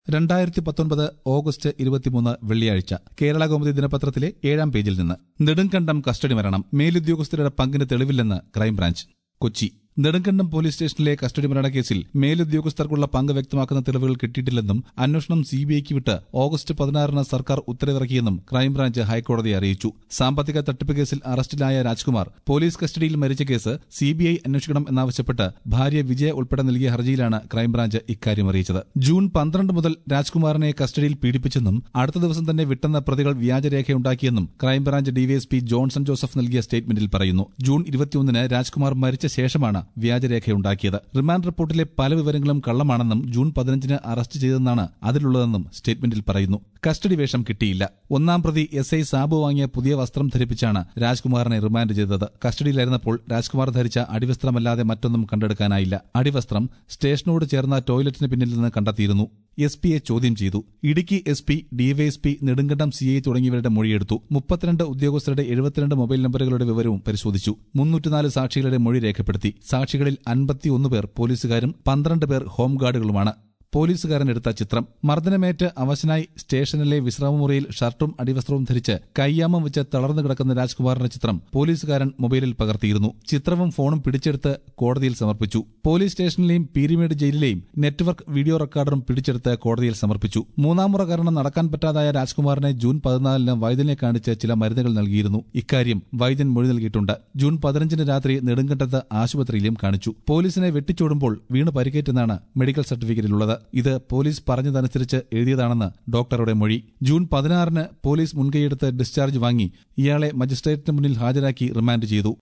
രണ്ടായിരത്തി പത്തൊൻപത് ഓഗസ്റ്റ് ഇരുപത്തിമൂന്ന് വെള്ളിയാഴ്ച കേരള കൗമുദി ദിനപത്രത്തിലെ ഏഴാം പേജിൽ നിന്ന് നെടുങ്കണ്ടം കസ്റ്റഡി മരണം മേലുദ്യോഗസ്ഥരുടെ പങ്കിന് തെളിവില്ലെന്ന് ക്രൈംബ്രാഞ്ച് കൊച്ചി നെടുങ്കണ്ടം പോലീസ് സ്റ്റേഷനിലെ കസ്റ്റഡി മരണക്കേസിൽ മേലുദ്യോഗസ്ഥർക്കുള്ള പങ്ക് വ്യക്തമാക്കുന്ന തെളിവുകൾ കിട്ടിയിട്ടില്ലെന്നും അന്വേഷണം സിബിഐക്ക് വിട്ട് ഓഗസ്റ്റ് പതിനാറിന് സർക്കാർ ഉത്തരവിറക്കിയെന്നും ക്രൈംബ്രാഞ്ച് ഹൈക്കോടതിയെ അറിയിച്ചു സാമ്പത്തിക തട്ടിപ്പ് കേസിൽ അറസ്റ്റിലായ രാജ്കുമാർ പോലീസ് കസ്റ്റഡിയിൽ മരിച്ച കേസ് സിബിഐ അന്വേഷിക്കണം എന്നാവശ്യപ്പെട്ട് ഭാര്യ വിജയ ഉൾപ്പെടെ നൽകിയ ഹർജിയിലാണ് ക്രൈംബ്രാഞ്ച് ഇക്കാര്യം അറിയിച്ചത് ജൂൺ പന്ത്രണ്ട് മുതൽ രാജ്കുമാറിനെ കസ്റ്റഡിയിൽ പീഡിപ്പിച്ചെന്നും അടുത്ത ദിവസം തന്നെ വിട്ടെന്ന പ്രതികൾ വ്യാജരേഖയുണ്ടാക്കിയെന്നും ക്രൈംബ്രാഞ്ച് ഡിവൈഎസ്പി ജോൺസൺ ജോസഫ് നൽകിയ സ്റ്റേറ്റ്മെന്റിൽ പറയുന്നു ജൂൺ ഇരുപത്തിയൊന്നിന് രാജ്കുമാർ മരിച്ച ശേഷമാണ് വ്യാജരേഖയുണ്ടാക്കിയത് റിമാൻഡ് റിപ്പോർട്ടിലെ പല വിവരങ്ങളും കള്ളമാണെന്നും ജൂൺ പതിനഞ്ചിന് അറസ്റ്റ് ചെയ്തെന്നാണ് അതിലുള്ളതെന്നും സ്റ്റേറ്റ്മെന്റിൽ പറയുന്നു കസ്റ്റഡി വേഷം കിട്ടിയില്ല ഒന്നാം പ്രതി എസ് ഐ സാബു വാങ്ങിയ പുതിയ വസ്ത്രം ധരിപ്പിച്ചാണ് രാജ്കുമാറിനെ റിമാൻഡ് ചെയ്തത് കസ്റ്റഡിയിലായിരുന്നപ്പോൾ രാജ്കുമാർ ധരിച്ച അടിവസ്ത്രമല്ലാതെ മറ്റൊന്നും കണ്ടെടുക്കാനായില്ല അടിവസ്ത്രം സ്റ്റേഷനോട് ചേർന്ന ടോയ്ലറ്റിന് പിന്നിൽ നിന്ന് കണ്ടെത്തിയിരുന്നു എസ് പിയെ ചോദ്യം ചെയ്തു Idukki S P DYSP Nedumkandam C I തുടങ്ങിയവരുടെ മൊഴിയെടുത്തു മുപ്പത്തിരണ്ട് ഉദ്യോഗസ്ഥരുടെ എഴുപത്തിരണ്ട് മൊബൈൽ നമ്പറുകളുടെ വിവരവും പരിശോധിച്ചു മുന്നൂറ്റിനാല് സാക്ഷികളുടെ മൊഴി രേഖപ്പെടുത്തി സാക്ഷികളിൽ അൻപത്തിയൊന്ന് പേർ പോലീസുകാരും പന്ത്രണ്ട് പേർ ഹോംഗാർഡുകളുമാണ് പോലീസുകാരൻ എടുത്ത ചിത്രം മർദ്ദനമേറ്റ് അവശനായി സ്റ്റേഷനിലെ വിശ്രാമമുറിയിൽ ഷർട്ടും അടിവസ്ത്രവും ധരിച്ച് കയ്യാമം വെച്ച് തളർന്നു കിടക്കുന്ന രാജ്കുമാറിന്റെ ചിത്രം പോലീസുകാരൻ മൊബൈലിൽ പകർത്തിയിരുന്നു ചിത്രവും ഫോണും പിടിച്ചെടുത്ത് കോടതിയിൽ സമർപ്പിച്ചു പോലീസ് സ്റ്റേഷനിലെയും പീരിമേഡ് ജയിലിലെയും നെറ്റ്വർക്ക് വീഡിയോ റെക്കോർഡറും പിടിച്ചെടുത്ത് കോടതിയിൽ സമർപ്പിച്ചു മൂന്നാം മുറ കാരണം നടക്കാൻ പറ്റാതായ രാജ്കുമാറിനെ ജൂൺ പതിനാലിന് വൈദ്യനെ കാണിച്ച് ചില മരുന്നുകൾ നൽകിയിരുന്നു ഇക്കാര്യം വൈദ്യൻ മൊഴി നൽകിയിട്ടുണ്ട് ജൂൺ പതിനഞ്ചിന് രാത്രി നെടുങ്കണ്ടത്ത് ആശുപത്രിയിലും കാണിച്ചു പോലീസിനെ വെട്ടിച്ചോടുമ്പോൾ വീണ് പരിക്കേറ്റെന്നാണ് മെഡിക്കൽ സർട്ടിഫിക്കറ്റിലുള്ളത് ഇത് പോലീസ് പറഞ്ഞതനുസരിച്ച് എഴുതിയതാണെന്ന് ഡോക്ടറുടെ മൊഴി ജൂൺ പതിനാറിന് പോലീസ് മുൻകൈയെടുത്ത് ഡിസ്ചാർജ് വാങ്ങി ഇയാളെ മജിസ്ട്രേറ്റിന് മുന്നിൽ ഹാജരാക്കി റിമാൻഡ് ചെയ്തു